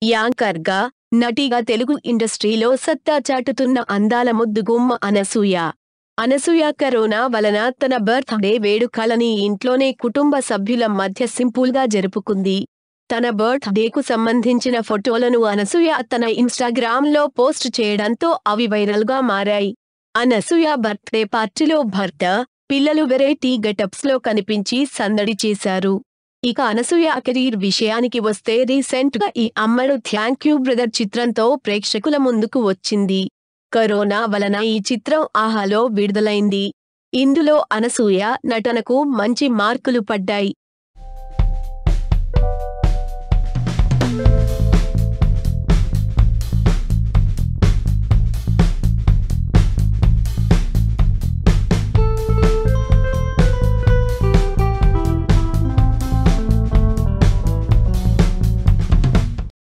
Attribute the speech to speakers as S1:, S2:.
S1: anchor గా నటిగా తెలుగు ఇండస్ట్రీలో సత్తా చాటుతున్న అందాల ముద్దుగుమ్మ అనసూయ అనసూయ కరోనా వలన తన బర్త్డే వేడుకలని ఇంట్లోనే కుటుంబ సభ్యుల మధ్య సింపుల్ గా జరుపుకుంది తన బర్త్ డేకు సంబంధించిన ఫోటోలను అనసూయ తన ఇన్స్టాగ్రామ్ లో పోస్ట్ చేయడంతో అవి వైరల్ గా మారాయి అనసూయ బర్త్డే పార్టీలో భర్త పిల్లలు వెరైటీ గెటప్స్ లో కనిపించి సందడి చేశారు ఇక అనసూయ కెరీర్ విషయానికి వస్తే రీసెంట్ గా ఈ అమ్మడు థ్యాంక్ యూ బ్రదర్ చిత్రంతో ప్రేక్షకుల ముందుకు వచ్చింది కరోనా వలన ఈ చిత్రం ఆహాలో విడుదలైంది ఇందులో అనసూయ నటనకు మంచి మార్కులు పడ్డాయి